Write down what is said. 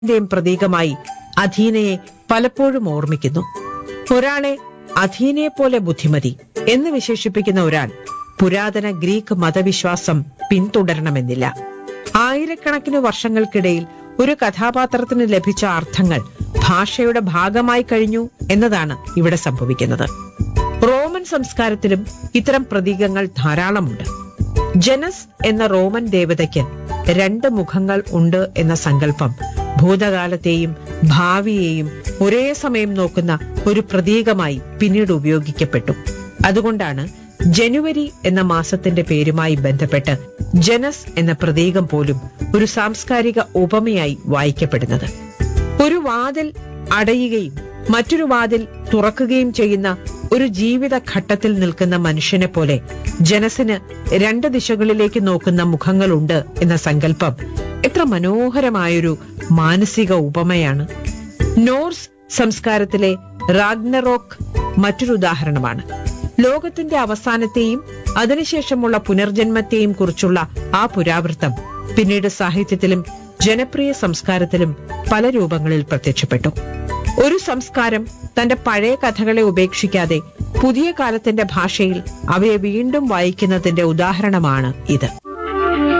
ന്റെയും പ്രതീകമായി അധീനയെ പലപ്പോഴും ഓർമ്മിക്കുന്നു ഒരാളെ അധീനയെ പോലെ ബുദ്ധിമതി എന്ന് വിശേഷിപ്പിക്കുന്ന ഒരാൾ പുരാതന ഗ്രീക്ക് മതവിശ്വാസം പിന്തുടരണമെന്നില്ല ആയിരക്കണക്കിന് വർഷങ്ങൾക്കിടയിൽ ഒരു കഥാപാത്രത്തിന് ലഭിച്ച അർത്ഥങ്ങൾ ഭാഷയുടെ ഭാഗമായി കഴിഞ്ഞു എന്നതാണ് ഇവിടെ സംഭവിക്കുന്നത് റോമൻ സംസ്കാരത്തിലും ഇത്തരം പ്രതീകങ്ങൾ ധാരാളമുണ്ട് ജനസ് എന്ന റോമൻ ദേവതയ്ക്ക് രണ്ട് മുഖങ്ങൾ ഉണ്ട് എന്ന സങ്കല്പം ഭൂതകാലത്തെയും ഭാവിയെയും ഒരേ സമയം നോക്കുന്ന ഒരു പ്രതീകമായി പിന്നീട് ഉപയോഗിക്കപ്പെട്ടു അതുകൊണ്ടാണ് ജനുവരി എന്ന മാസത്തിന്റെ പേരുമായി ബന്ധപ്പെട്ട് ജനസ് എന്ന പ്രതീകം പോലും ഒരു സാംസ്കാരിക ഉപമയായി വായിക്കപ്പെടുന്നത് ഒരു വാതിൽ അടയുകയും മറ്റൊരു വാതിൽ തുറക്കുകയും ചെയ്യുന്ന ഒരു ജീവിത ഘട്ടത്തിൽ നിൽക്കുന്ന മനുഷ്യനെ പോലെ ജനസിന് രണ്ട് ദിശകളിലേക്ക് നോക്കുന്ന മുഖങ്ങളുണ്ട് എന്ന സങ്കല്പം എത്ര മനോഹരമായൊരു മാനസിക ഉപമയാണ് നോർസ് സംസ്കാരത്തിലെ റാഗ്നറോക്ക് മറ്റൊരു ഉദാഹരണമാണ് ലോകത്തിന്റെ അവസാനത്തെയും അതിനുശേഷമുള്ള പുനർജന്മത്തെയും കുറിച്ചുള്ള ആ പുരാവൃത്തം പിന്നീട് സാഹിത്യത്തിലും ജനപ്രിയ സംസ്കാരത്തിലും പല രൂപങ്ങളിൽ പ്രത്യക്ഷപ്പെട്ടു ഒരു സംസ്കാരം തന്റെ പഴയ കഥകളെ ഉപേക്ഷിക്കാതെ പുതിയ കാലത്തിന്റെ ഭാഷയിൽ അവയെ വീണ്ടും വായിക്കുന്നതിന്റെ ഉദാഹരണമാണ് ഇത്